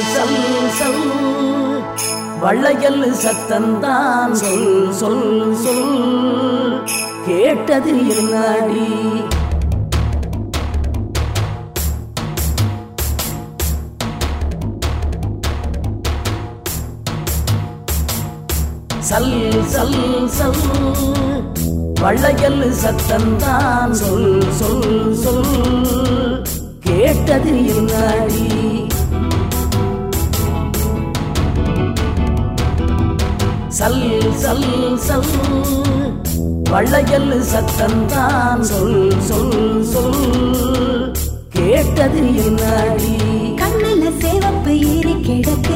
சல் சல் வளையல் சத்தந்தான் சொல் சொல் சொல் கேட்டது என்னடி சல் சல் சல் வளையல் சத்தந்தான் சொல் சொல் சொல் கேட்டது என்னடி சல் சல் சல் வளையல் சத்தந்தான் சொல் சொல் சொல் கேட்டது என்னடி கண்ணுல சேவப்பு ஏறி கிடக்கு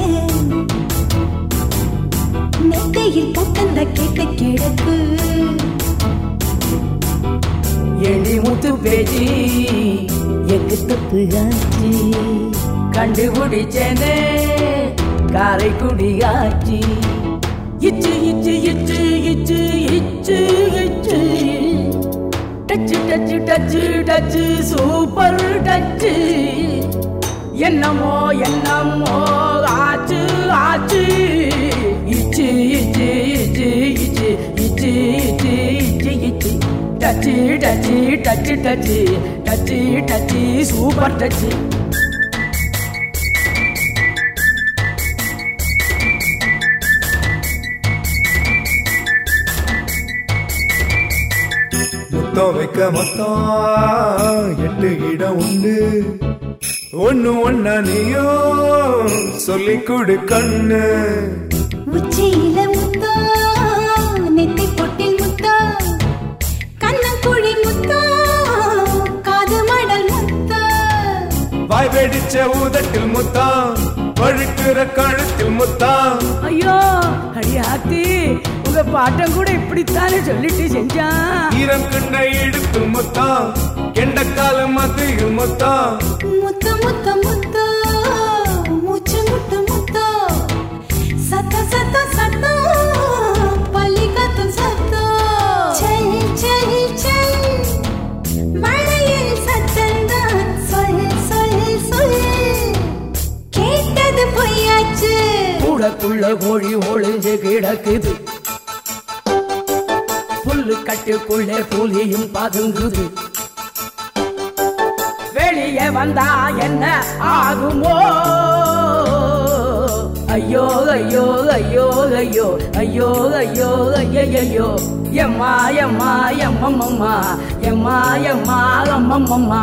நெத்தையில் கட்டந்த கேட்டு கிடக்கு எடி முத்து பேஜி எக்கு தப்பு ஆச்சு கண்டுபிடிச்சேனே காரைக்குடி ஆச்சு இச்சு இச்சு இச்சு இச்சு இச்சு இச்சு touch touch touch touch super touch என்னமோ என்னமோ ஆச்சு ஆச்சு இச்சு இச்சு இச்சு இச்சு இச்சு இச்சு இச்சு இச்சு touch touch touch touch touch touch super touch முத்தம் வைக்க மொத்தம் எட்டு இடம் உண்டு ஒண்ணு ஒண்ணா நீயும் சொல்லி கொடு கண்ணு உச்சியில முத்தா நெத்தி பொட்டில் முத்தா கண்ணங்குழி முத்தா காது மடல் முத்தா வாய் வெடிச்ச ஊதட்டில் முத்தம் வழுக்கிற கழுத்தில் முத்தம் ஐயோ அடியாத்தி உங்க பாட்டம் கூட இப்படித்தானே சொல்லிட்டு செஞ்சான் ஈரம் கண்ண இடுப்பில் முத்தம் கெண்டக்கால மத்தியில் முத்தம் முத்த முத்த முத்த மூச்சு முட்ட முத்த சத்த சத்த சத்த பள்ளி கத்தும் சத்த செல் செல் செல் மழையில் சத்தந்தான் சொல் சொல் சொல் கேட்டது பொய்யாச்சு கூடக்குள்ள கோழி ஒளிஞ்சு கிடக்குது புல்லு கட்டுக்குள்ளே புலியும் பதுங்குது வெளியே வந்தா என்ன ஆகுமோ ஐயோ ஐயோ ஐயோ ஐயோ ஐயோ ஐயோ ஐயோ எம்மா எம்மா எம்மம்மம்மா எம்மா எம்மா அம்மம்மம்மா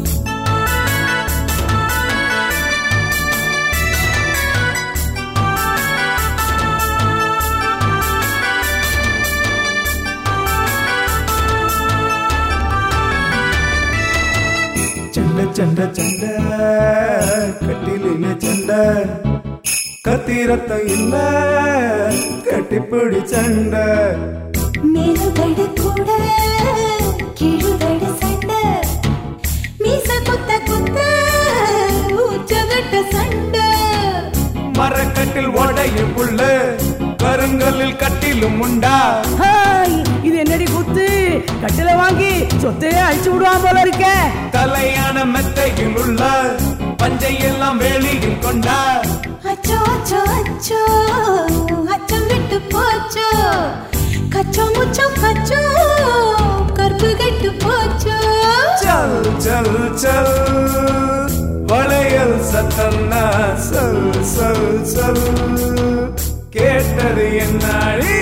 சண்டை சண்டை சண்டை கட்டிலில சண்டை கத்தி ரத்தம் இல்ல கட்டிப்பிடி சண்டை மேலுதடு கூட கீழுதடு சண்டை மீச குத்த குத்த உச்சகட்ட சண்டை மரக்கட்டில் ஓடையும் புள்ள கருங்கல்லில் கட்டிலும் உண்டா ஹாய், இது என்னடி குத்து கட்டில வாங்கி சொத்தையே அழிச்சு விடுவான் போல இருக்க தலையான மெத்தையில் உள்ள பஞ்சை எல்லாம் வேலியில் கொண்டா அச்சோ அச்சோ அச்சோ அச்சம் விட்டு போச்சோ கச்சோ முச்சோ கச்சோ கற்பு கெட்டு போச்சோ சல் சல் சல் வளையல் சத்தன்னா சல் சல் சல் கேட்டது என்னாடி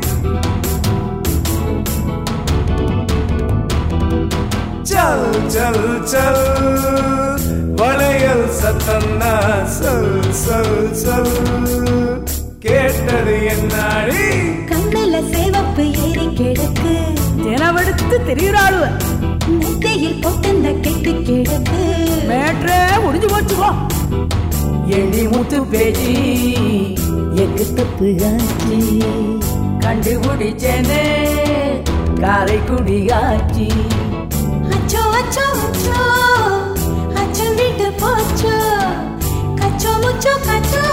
சல் சல் சல் வளையல் சத்தன்னா சல் சல் சல் கேட்டது என்னாடி கண்ணுல சேவப்பு ஏறி கிடக்கு தினவெடுத்து தெரியுறாளுவ நெத்தையில் பொட்டந்த கெட்டு கிடக்கு மேட்ரே முடிஞ்சு போச்சுக்கோ எண்ணி முத்து பேஜி எக்கு தப்பு ஆச்சு கண்டுபிடிச்சேனே காரைக்குடி ஆச்சு அச்சோ அச்சோ அச்சோ அச்சம் விட்டு போச்சோ கச்சோ முச்சோ கச்சோ